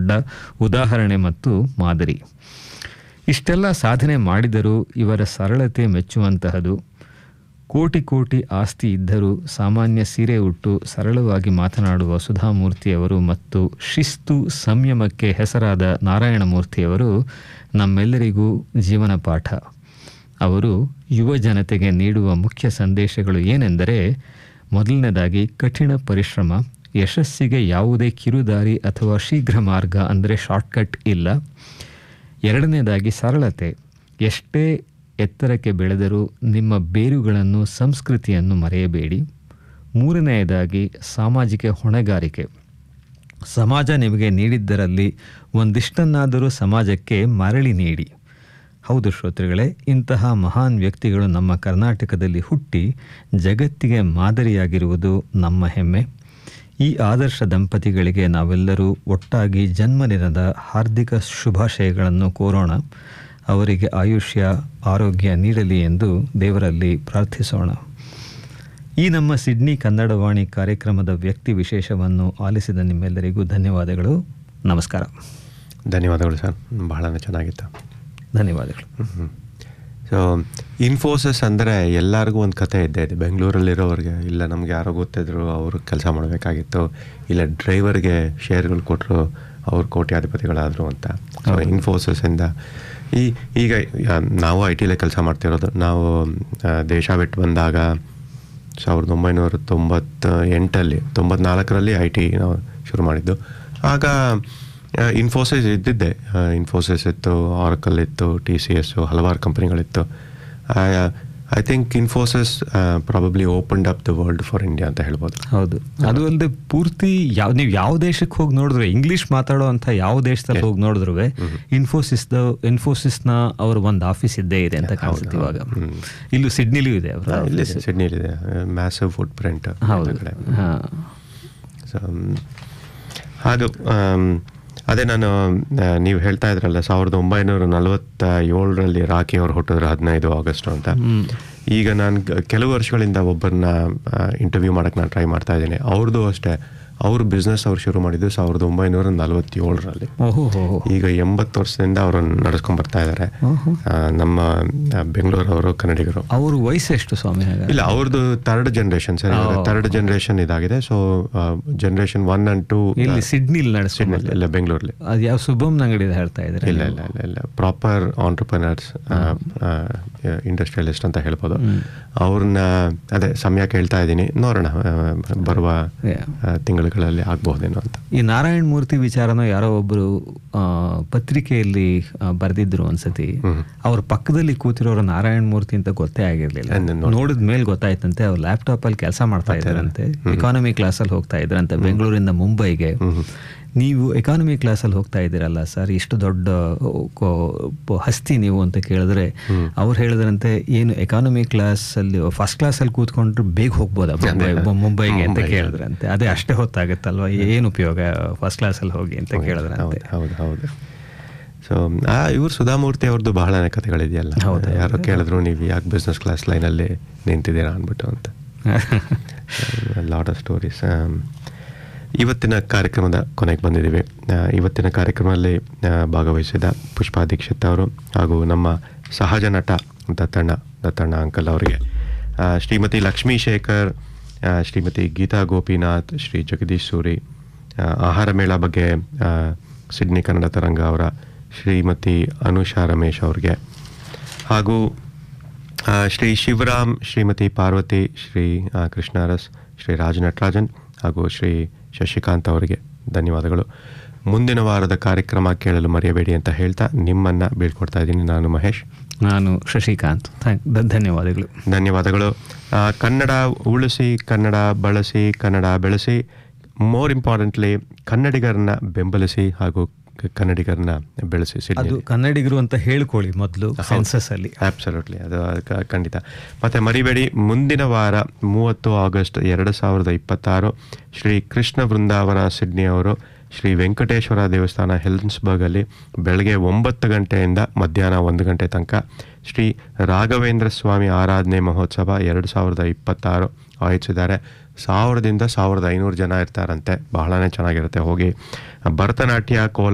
ದೊಡ್ಡ ಉದಾಹರಣೆ ಮತ್ತು ಮಾದರಿ ಇಷ್ಟೆಲ್ಲ ಸಾಧನೆ ಮಾಡಿದರೂ ಇವರ ಸರಳತೆ ಮೆಚ್ಚುವಂತಹದು ಕೋಟಿ ಕೋಟಿ ಆಸ್ತಿ ಇದ್ದರೂ ಸಾಮಾನ್ಯ ಸೀರೆ ಉಟ್ಟು ಸರಳವಾಗಿ ಮಾತನಾಡುವ ಸುಧಾಮೂರ್ತಿಯವರು ಮತ್ತು ಶಿಸ್ತು ಸಂಯಮಕ್ಕೆ ಹೆಸರಾದ ನಾರಾಯಣಮೂರ್ತಿಯವರು ನಮ್ಮೆಲ್ಲರಿಗೂ ಜೀವನ ಪಾಠ ಅವರು ಯುವ ಜನತೆಗೆ ನೀಡುವ ಮುಖ್ಯ ಸಂದೇಶಗಳು ಏನೆಂದರೆ ಮೊದಲನೇದಾಗಿ ಕಠಿಣ ಪರಿಶ್ರಮ ಯಶಸ್ಸಿಗೆ ಯಾವುದೇ ಕಿರುದಾರಿ ಅಥವಾ ಶೀಘ್ರ ಮಾರ್ಗ ಅಂದರೆ ಶಾರ್ಟ್ಕಟ್ ಇಲ್ಲ ಎರಡನೇದಾಗಿ ಸರಳತೆ ಎಷ್ಟೇ ಎತ್ತರಕ್ಕೆ ಬೆಳೆದರೂ ನಿಮ್ಮ ಬೇರುಗಳನ್ನು ಸಂಸ್ಕೃತಿಯನ್ನು ಮರೆಯಬೇಡಿ ಮೂರನೆಯದಾಗಿ ಸಾಮಾಜಿಕ ಹೊಣೆಗಾರಿಕೆ ಸಮಾಜ ನಿಮಗೆ ನೀಡಿದ್ದರಲ್ಲಿ ಒಂದಿಷ್ಟನ್ನಾದರೂ ಸಮಾಜಕ್ಕೆ ಮರಳಿ ನೀಡಿ ಹೌದು ಶ್ರೋತೃಗಳೇ ಇಂತಹ ಮಹಾನ್ ವ್ಯಕ್ತಿಗಳು ನಮ್ಮ ಕರ್ನಾಟಕದಲ್ಲಿ ಹುಟ್ಟಿ ಜಗತ್ತಿಗೆ ಮಾದರಿಯಾಗಿರುವುದು ನಮ್ಮ ಹೆಮ್ಮೆ ಈ ಆದರ್ಶ ದಂಪತಿಗಳಿಗೆ ನಾವೆಲ್ಲರೂ ಒಟ್ಟಾಗಿ ಜನ್ಮದಿನದ ಹಾರ್ದಿಕ ಶುಭಾಶಯಗಳನ್ನು ಕೋರೋಣ ಅವರಿಗೆ ಆಯುಷ್ಯ ಆರೋಗ್ಯ ನೀಡಲಿ ಎಂದು ದೇವರಲ್ಲಿ ಪ್ರಾರ್ಥಿಸೋಣ ಈ ನಮ್ಮ ಸಿಡ್ನಿ ಕನ್ನಡವಾಣಿ ಕಾರ್ಯಕ್ರಮದ ವ್ಯಕ್ತಿ ವಿಶೇಷವನ್ನು ಆಲಿಸಿದ ನಿಮ್ಮೆಲ್ಲರಿಗೂ ಧನ್ಯವಾದಗಳು ನಮಸ್ಕಾರ ಧನ್ಯವಾದಗಳು ಸರ್ ಬಹಳನೇ ಚೆನ್ನಾಗಿತ್ತು ಧನ್ಯವಾದಗಳು ಸೊ ಇನ್ಫೋಸಿಸ್ ಅಂದರೆ ಎಲ್ಲರಿಗೂ ಒಂದು ಕತೆ ಇದ್ದೇ ಇದೆ ಬೆಂಗಳೂರಲ್ಲಿರೋರಿಗೆ ಇಲ್ಲ ನಮ್ಗೆ ಯಾರೋ ಗೊತ್ತಿದ್ರು ಅವರು ಕೆಲಸ ಮಾಡಬೇಕಾಗಿತ್ತು ಇಲ್ಲ ಡ್ರೈವರ್ಗೆ ಶೇರ್ಗಳು ಕೊಟ್ಟರು ಅವ್ರು ಕೋಟ್ಯಾಧಿಪತಿಗಳಾದರು ಅಂತ ಸೊ ಇನ್ಫೋಸಿಸಿಂದ ಈ ಈಗ ಯಾ- ನಾವು ಐ ಟಿಲೇ ಕೆಲಸ ಮಾಡ್ತಿರೋದು ನಾವು ಆ, ದೇಶ ಬಿಟ್ಟು ಬಂದಾಗ ಸಾವಿರದ ಒಂಬೈನೂರ ತೊಂಬತ್ತ ಎಂಟಲ್ಲಿ ತೊಂಬತ್ನಾಲ್ಕರಲ್ಲಿ ಐ ಟಿ ನಾವು ಶುರು ಮಾಡಿದ್ದು ಆಗ ಇನ್ಫೋಸಿಸ್ ಇದ್ದಿದ್ದೆ ಇನ್ಫೋಸಿಸ್ ಇತ್ತು ಆರಕಲ್ ಇತ್ತು ಟಿ ಸಿ ಎಸ್ಸು ಹಲವಾರು ಕಂಪ್ನಿಗಳಿತ್ತು I think Infosys probably opened up the world for India ಅಂತ ಹೇಳ್ಬೋದು ಹೌದು ಅದು ಅಲ್ಲದೆ ಪೂರ್ತಿ ಯಾವ ನೀವು ಯಾವ ದೇಶಕ್ಕೆ ಹೋಗಿ ನೋಡಿದ್ರೆ ಇಂಗ್ಲಿಷ್ ಮಾತಾಡೋ ಅಂತ ಯಾವ ದೇಶದಲ್ಲಿ ಹೋಗಿ ನೋಡಿದ್ರು ಇನ್ಫೋಸಿಸ್ ಇನ್ಫೋಸಿಸ್ನ ಅವ್ರ ಒಂದು ಆಫೀಸ್ ಇದ್ದೇ ಇದೆ ಅಂತ ಕಾಣಿಸುತ್ತೆ ಇವಾಗ ಇಲ್ಲೂ ಸಿಡ್ನಿಲೂ ಇದೆ ಅವರ ಹಾ, ಇಲ್ಲಿದೆ ಸಿಡ್ನಿಲಿದೆ ಮ್ಯಾಸಿವ್ ಫುಟ್ ಪ್ರಿಂಟ್ ಹೌದು ಹಾ ಸೊ ಹಾಗೆ ಆಮ್, ಅದೇ ನಾನು ಆ, ನೀವು ಹೇಳ್ತಾ ಇದ್ರಲ್ಲ ಸಾವಿರದ ಒಂಬೈನೂರ ನಲವತ್ತ ಏಳರಲ್ಲಿ ರಾಕಿ ಅವರು ಹುಟ್ಟಿದ್ರು ಹದಿನೈದು ಆಗಸ್ಟ್ ಅಂತ ಈಗ ನಾನು ಗ- ಕೆಲವು ವರ್ಷಗಳಿಂದ ಒಬ್ಬರನ್ನ ಇಂಟರ್ವ್ಯೂ ಮಾಡಕ್ಕೆ ನಾನು ಟ್ರೈ ಮಾಡ್ತಾ ಇದ್ದೀನಿ ಅವ್ರದ್ದು ಅಷ್ಟೇ ಅವ್ರ ಬಿಸ್ನೆಸ್ ಅವ್ರು ಶುರು ಮಾಡಿದ್ದು ಸಾವಿರದ ಒಂಬೈನೂರ ನಲವತ್ತೇಳರಲ್ಲಿ ಓಹೋ ಹೋ ಹೋ. ಈಗ ಎಂಬತ್ತು ವರ್ಷದಿಂದ ಅವರು ನಡ್ಸ್ಕೊಂಡ್ ಬರ್ತಾ ಇದ್ದಾರೆ ನಮ್ಮ ಆ, ಬೆಂಗಳೂರವರು ಕನ್ನಡಿಗರು ಅವ್ರ ವಯಸ್ಸು ಎಷ್ಟು ಸ್ವಾಮಿ ಹಾಗಾದ್ರೆ? ಇಲ್ಲ ಅವ್ರದ್ದು third generation sir third generation ಇದಾಗಿದೆ so generation one and two ಇಲ್ಲಿ ಸಿಡ್ನಿಲ್ ನಡೆಸ್ಕೊಂಡು ಇಲ್ಲ ಬೆಂಗಳೂರಲ್ಲಿ ಅದು ಯಾವ ಶುಭಮ್ ಅಂಗಡಿ ಹೇಳ್ತಾ ಇದ್ರೆ ಇಲ್ಲ ಇಲ್ಲ ಇಲ್ಲ ಇಲ್ಲ ಪ್ರಾಪರ್ ಆಂಟ್ರಪ್ರನರ್ಸ್ ಇಂಡಸ್ಟ್ರಿಯಲಿಸ್ಟ್ ಅಂತ ಹೇಳ್ಬೋದು ಅವ್ರನ್ನ ಅದೇ ಸಮಯ ಕೇಳ್ತಾ ಇದ್ದೀನಿ ನೋಡೋಣ ಆ, ಬರುವ Yeah. ಆ, ತಿಂಗಳುಗಳಲ್ಲಿ ಆಗ್ಬಹುದೇನೋ ಅಂತ ಈ ನಾರಾಯಣ ಮೂರ್ತಿ ವಿಚಾರನ ಯಾರೋ ಒಬ್ಬರು ಆ, ಪತ್ರಿಕೆಯಲ್ಲಿ ಬರೆದಿದ್ರು ಒಂದ್ಸತಿ ಅವ್ರ ಪಕ್ಕದಲ್ಲಿ ಕೂತಿರೋರು ನಾರಾಯಣ ಮೂರ್ತಿ ಅಂತ ಗೊತ್ತೇ ಆಗಿರ್ಲಿಲ್ಲ And ನೋಡಿದ ಮೇಲೆ ಗೊತ್ತಾಯ್ತಂತೆ ಅವ್ರು ಲ್ಯಾಪ್ಟಾಪ್ ಅಲ್ಲಿ ಕೆಲಸ ಮಾಡ್ತಾ ಇದ್ರಂತೆ ಎಕಾನಮಿ ಕ್ಲಾಸ್ ಅಲ್ಲಿ ಹೋಗ್ತಾ ಇದ್ರಂತೆ ಬೆಂಗಳೂರಿಂದ ಮುಂಬೈಗೆ ನೀವು ಎಕಾನಮಿ ಕ್ಲಾಸ್ ಅಲ್ಲಿ ಹೋಗ್ತಾ ಇದ್ದೀರಲ್ಲ ಸರ್ ಇಷ್ಟು ದೊಡ್ಡ ಕೋ- ಹಸ್ತಿ ನೀವು ಅಂತ ಕೇಳಿದ್ರೆ ಅವ್ರು ಹೇಳಿದ್ರಂತೆ ಏನು ಎಕಾನಮಿ ಕ್ಲಾಸ್ ಅಲ್ಲಿ ಫಸ್ಟ್ ಕ್ಲಾಸ್ ಅಲ್ಲಿ ಕೂತ್ಕೊಂಡ್ರೆ ಬೇಗ ಹೋಗ್ಬೋದಾ ಮುಂಬೈ ಮುಂಬೈಗೆ ಅಂತ ಕೇಳಿದ್ರಂತೆ ಅದೇ ಅಷ್ಟೇ ಹೊತ್ತಾಗತ್ತಲ್ವಾ ಏನು ಉಪಯೋಗ ಫಸ್ಟ್ ಕ್ಲಾಸ್ ಅಲ್ಲಿ ಹೋಗಿ ಅಂತ ಕೇಳಿದ್ರಂತೆ ಹೌದು ಹೌದು ಹೌದು ಸೊ ಆ ಇವ್ರು ಸುಧಾಮೂರ್ತಿ ಅವ್ರದ್ದು ಬಹಳನೇ ಕಥೆಗಳಿದೆಯಲ್ಲ ಯಾರೋ ಕೇಳಿದ್ರು ನೀವು ಯಾಕೆ ಬಿಸ್ನೆಸ್ ಕ್ಲಾಸ್ ಲೈನಲ್ಲಿ ನಿಂತಿದ್ದೀರಾ ಅಂದ್ಬಿಟ್ಟು ಅಂತ ಲಾಟ್ ಆಫ್ ಸ್ಟೋರೀಸ್ ಇವತ್ತಿನ ಕಾರ್ಯಕ್ರಮದ ಕೊನೆಗೆ ಬಂದಿದ್ದೀವಿ ಆ, ಇವತ್ತಿನ ಕಾರ್ಯಕ್ರಮದಲ್ಲಿ ಆ, ಭಾಗವಹಿಸಿದ ಪುಷ್ಪಾ ದೀಕ್ಷಿತ್ ಅವರು ಹಾಗೂ ನಮ್ಮ ಸಹಜ ನಟ ದತ್ತಣ್ಣ ದತ್ತಣ್ಣ ಅಂಕಲ್ ಅವರಿಗೆ ಆ, ಶ್ರೀಮತಿ ಲಕ್ಷ್ಮೀ ಶೇಖರ್ ಆ, ಶ್ರೀಮತಿ ಗೀತಾ ಗೋಪಿನಾಥ್ ಶ್ರೀ ಜಗದೀಶ್ ಸೂರಿ ಆ, ಆಹಾರ ಮೇಳ ಬಗ್ಗೆ ಆ, ಸಿಡ್ನಿ ಕನ್ನಡ ತರಂಗ ಅವರ ಶ್ರೀಮತಿ ಅನುಷಾ ರಮೇಶ್ ಅವ್ರಿಗೆ ಹಾಗೂ ಆ, ಶ್ರೀ ಶಿವರಾಮ್ ಶ್ರೀಮತಿ ಪಾರ್ವತಿ ಶ್ರೀ ಆ, ಕೃಷ್ಣಾರಸ್ ಶ್ರೀ ರಾಜ್ ನಟರಾಜನ್ ಹಾಗೂ ಶ್ರೀ ಶಶಿಕಾಂತ್ ಅವರಿಗೆ ಧನ್ಯವಾದಗಳು ಮುಂದಿನ ವಾರದ ಕಾರ್ಯಕ್ರಮ ಕೇಳಲು ಮರೆಯಬೇಡಿ ಅಂತ ಹೇಳ್ತಾ ನಿಮ್ಮನ್ನ ಬೀಳ್ಕೊಡ್ತಾ ಇದ್ದೀನಿ ನಾನು ಮಹೇಶ್ ನಾನು ಶಶಿಕಾಂತ್ ಥ್ಯಾಂಕ್ ಧ- ಧನ್ಯವಾದಗಳು ಧನ್ಯವಾದಗಳು ಆ, ಕನ್ನಡ ಉಳಿಸಿ ಕನ್ನಡ ಬಳಸಿ ಕನ್ನಡ ಬೆಳೆಸಿ ಮೋರ್ ಇಂಪಾರ್ಟೆಂಟ್ಲಿ ಕನ್ನಡಿಗರನ್ನ ಬೆಂಬಲಿಸಿ ಹಾಗೂ ಕ- ಕನ್ನಡಿಗರನ್ನ ಬೆಳೆಸಿ ಸಿಡ್ನಿ ಅದು ಕನ್ನಡಿಗರು ಅಂತ ಹೇಳ್ಕೊಳ್ಳಿ ಮೊದಲು ಸೆನ್ಸಸ್ ಅಲ್ಲಿ ಆಬ್ಸಲ್ಯೂಟ್ಲಿ ಅದು ಕ- ಖಂಡಿತ ಮತ್ತೆ ಮರಿಬೇಡಿ ಮುಂದಿನ ವಾರ ಮೂವತ್ತು ಆಗಸ್ಟ್ ಎರಡು ಸಾವಿರದ ಇಪ್ಪತ್ತಾರು ಶ್ರೀ ಕೃಷ್ಣ ವೃಂದಾವನ ಸಿಡ್ನಿ ಅವರು ಶ್ರೀ ವೆಂಕಟೇಶ್ವರ ದೇವಸ್ಥಾನ ಹೆಲ್ನ್ಸ್ಬರ್ಗಲ್ಲಿ ಬೆಳಗ್ಗೆ ಒಂಬತ್ತು ಗಂಟೆಯಿಂದ ಮಧ್ಯಾಹ್ನ ಒಂದು ಗಂಟೆ ತನಕ ಶ್ರೀ ರಾಘವೇಂದ್ರ ಸ್ವಾಮಿ ಆರಾಧನೆ ಮಹೋತ್ಸವ ಎರಡು ಸಾವಿರದ ಇಪ್ಪತ್ತಾರು ಆಯೋಜಿಸಿದ್ದಾರೆ ಸಾವಿರದಿಂದ ಸಾವಿರದ ಐನೂರು ಜನ ಇರ್ತಾರಂತೆ ಬಹಳನೇ ಚೆನ್ನಾಗಿರುತ್ತೆ ಹೋಗಿ ಭರತನಾಟ್ಯ ಕೋಲ